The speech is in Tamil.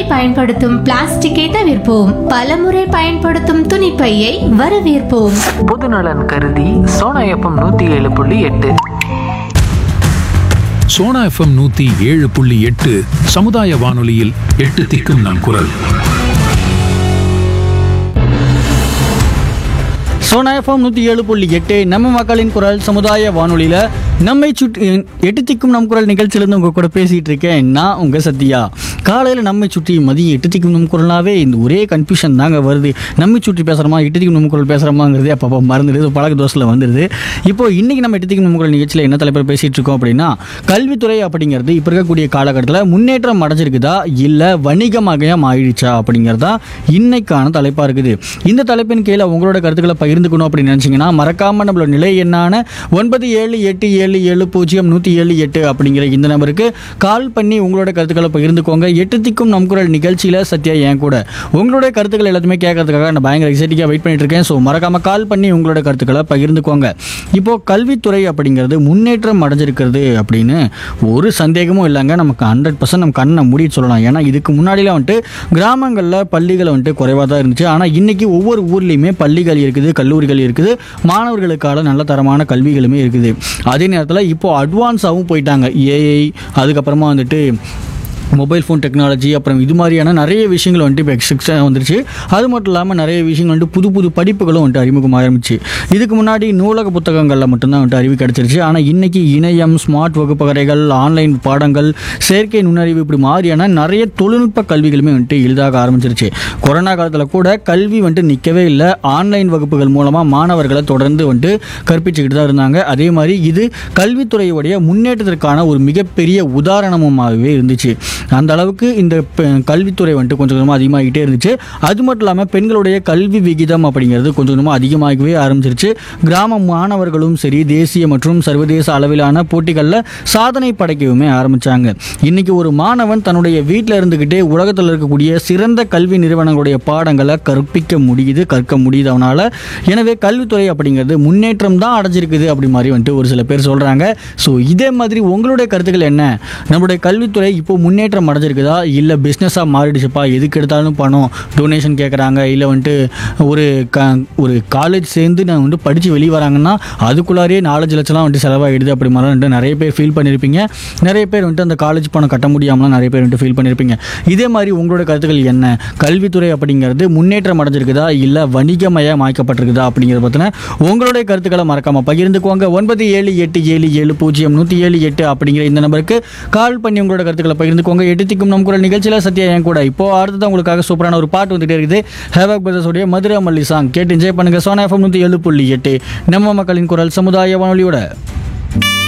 பயன்படுத்தும் பிளாஸ்டிக்கை தவிர்ப்போம் பலமுறை பயன்படுத்தும் துணிப்பையை வரவேற்போம் பொதுநலன் கருதி சோனா எஃப்எம் நூற்றி ஏழு புள்ளி எட்டு சோனா எஃப்எம் நூத்தி ஏழு புள்ளி எட்டு சமுதாய வானொலியில் எட்டு திக்கும் நம் குரல் சோனா எஃப்எம் நூற்றி ஏழு புள்ளி எட்டு நம்ம மக்களின் குரல் சமுதாய வானொலியில் நம்மை சுற்றி எட்டு திக்கும் நம் குரல் நிகழ்ச்சியிலேருந்து உங்கள் கூட பேசிகிட்டு இருக்கேன் நான் உங்கள் சத்யா காலையில் நம்மை சுற்றி மதியம் எட்டு திக்கும் நம் குரல்னாவே இந்த ஒரே கன்ஃபியூஷன் தாங்க வருது நம்மை சுற்றி பேசுகிறோமா எட்டு திக்கும் நம் குரல் பேசுகிறோமாங்கிறதே அப்பப்போ மறந்துடுது பழக்க தோசையில் வந்துடுது இப்போ இன்றைக்கி நம்ம எட்டு திக்கும் நம் குரல் நிகழ்ச்சியில் என்ன தலைப்பில் பேசிகிட்டு இருக்கோம் அப்படின்னா கல்வித்துறை அப்படிங்கிறது இப்போ இருக்கக்கூடிய காலகட்டத்தில் முன்னேற்றம் அடைஞ்சிருக்குதா இல்லை வணிகமாக ஆயிடுச்சா அப்படிங்கிறது தான் இன்னைக்கான தலைப்பாக இருக்குது இந்த தலைப்பின் கீழே உங்களோட கருத்துக்களை பகிர்ந்துக்கணும் அப்படின்னு நினச்சிங்கன்னா மறக்காமல் நம்மளோட நிலை எண்ணான ஒன்பது ஏழு எட்டு ஏழு ஏழு பூஜ்ஜியம் நூற்றி ஏழு எட்டு அப்படிங்கிற இந்த நம்பருக்கு கால் பண்ணி உங்களோட கருத்துக்களை பகிர்ந்துக்கோங்க எட்டு திக்கும் நம் குரல் நிகழ்ச்சியில் சத்யா என் கூட உங்களோட கருத்துக்கள் எல்லாத்தையுமே கேட்கறதுக்காக நான் பயங்கர எக்ஸைட்டிக்காக வெயிட் பண்ணிட்டு இருக்கேன் ஸோ மறக்காமல் கால் பண்ணி உங்களோட கருத்துக்களை பகிர்ந்துக்கோங்க இப்போ கல்வித்துறை அப்படிங்கிறது முன்னேற்றம் அடைஞ்சிருக்கிறது அப்படின்னு ஒரு சந்தேகமும் இல்லைங்க நமக்கு ஹண்ட்ரட் பர்சன்ட் நம்ம கண்ணை மூடி சொல்லலாம் ஏன்னா இதுக்கு முன்னாடிலாம் வந்துட்டு கிராமங்களில் பள்ளிகள் வந்துட்டு குறைவாக தான் இருந்துச்சு ஆனால் இன்னைக்கு ஒவ்வொரு ஊர்லேயுமே பள்ளிகள் இருக்குது கல்லூரிகள் இருக்குது மாணவர்களுக்கான நல்ல தரமான கல்விகளுமே இருக்குது அதே நேரத்தில் இப்போ அட்வான்ஸாகவும் போயிட்டாங்க ஏஐ அதுக்கப்புறமா வந்துட்டு மொபைல் ஃபோன் டெக்னாலஜி அப்புறம் இது மாதிரியான நிறைய விஷயங்கள் வந்துட்டு இப்போ எக்ஸ்ட்ரா வந்துருச்சு அது மட்டும் இல்லாமல் நிறைய விஷயங்கள் வந்துட்டு புது புது படிப்புகளும் வந்துட்டு அறிமுகம் ஆரம்பிச்சு இதுக்கு முன்னாடி நூலக புத்தகங்களில் மட்டும்தான் வந்துட்டு அறிவு கிடச்சிருச்சு ஆனால் இன்னைக்கு இணையம் ஸ்மார்ட் வகுப்பறைகள் ஆன்லைன் பாடங்கள் செயற்கை நுண்ணறிவு இப்படி மாதிரியான நிறைய தொழில்நுட்ப கல்விகளுமே வந்துட்டு எளிதாக ஆரம்பிச்சிருச்சு கொரோனா காலத்தில் கூட கல்வி வந்துட்டு நிற்கவே இல்லை ஆன்லைன் வகுப்புகள் மூலமாக மாணவர்களை தொடர்ந்து வந்துட்டு கற்பிச்சுக்கிட்டு தான் இருந்தாங்க அதே மாதிரி இது கல்வித்துறையுடைய முன்னேற்றத்திற்கான ஒரு மிகப்பெரிய உதாரணமாகவே இருந்துச்சு அந்த அளவுக்கு இந்த பெ- கல்வித்துறை வந்துட்டு கொஞ்சம் கொஞ்சமாக அதிகமாகிட்டே இருந்துச்சு அது மட்டும் இல்லாமல் பெண்களுடைய கல்வி விகிதம் அப்படிங்கிறது கொஞ்சம் கொஞ்சமாக அதிகமாகவே ஆரம்பிச்சிருச்சு கிராம மாணவர்களும் சரி தேசிய மற்றும் சர்வதேச அளவிலான போட்டிகளில் சாதனை படைக்கவுமே ஆரம்பித்தாங்க இன்னைக்கு ஒரு மாணவன் தன்னுடைய வீட்டில் இருந்துக்கிட்டே உலகத்தில் இருக்கக்கூடிய சிறந்த கல்வி நிறுவனங்களுடைய பாடங்களை கற்பிக்க முடியுது கற்க முடியுது அவனால் எனவே கல்வித்துறை அப்படிங்கிறது முன்னேற்றம் தான் அடைஞ்சிருக்குது அப்படி மாதிரி வந்துட்டு ஒரு சில பேர் சொல்கிறாங்க ஸோ இதே மாதிரி உங்களுடைய கருத்துக்கள் என்ன நம்மளுடைய கல்வித்துறை இப்போ முன்னேற்றம் அடைஞ்சிருக்குதா இல்லை பிஸ்னஸாக மாறிடுச்சுப்பா எதுக்கு எடுத்தாலும் பணம் டொனேஷன் கேட்குறாங்க இல்லை வந்துட்டு ஒரு க ஒரு காலேஜ் சேர்ந்து நான் வந்துட்டு படித்து வெளியே வராங்கன்னா அதுக்குள்ளாரே நாலஞ்சு லட்சம்லாம் வந்துட்டு செலவாகிடுது அப்படி மாதிரி வந்துட்டு நிறைய பேர் ஃபீல் பண்ணியிருப்பீங்க நிறைய பேர் வந்துட்டு அந்த காலேஜ் பணம் கட்ட முடியாமலாம் நிறைய பேர் வந்துட்டு ஃபீல் பண்ணியிருப்பீங்க இதே மாதிரி உங்களோட கருத்துக்கள் என்ன கல்வித்துறை அப்படிங்கிறது முன்னேற்றம் அடைஞ்சிருக்குதா இல்லை வணிகமயமாக்கப்பட்டிருக்குதா அப்படிங்கிறத பற்றின உங்களுடைய கருத்துக்களை மறக்காம பகிர்ந்துக்கோங்க ஒன்பது ஏழு எட்டு ஏழு ஏழு பூஜ்ஜியம் நூற்றி ஏழு எட்டு அப்படிங்கிற இந்த நம்பருக்கு கால் பண்ணி உங்களோட கருத்துக்களை பகிர்ந்துக்கோங்க எட்டு திக்கும் நம் குரல் நிகழ்ச்சியில் சத்யா என் கூட இப்போ அடுத்தது உங்களுக்காக சூப்பரான ஒரு பாட்டு வந்துட்டே இருக்குது ஹேவாக் பிரதர்ஸோடைய மதுரை மல்லி சாங் கேட்டு என்ஜாய் பண்ணுங்க சோனா எஃப்எம் நூற்றி ஏழு புள்ளி எட்டு நம்ம மக்களின் குரல் சமுதாய வானொலியோட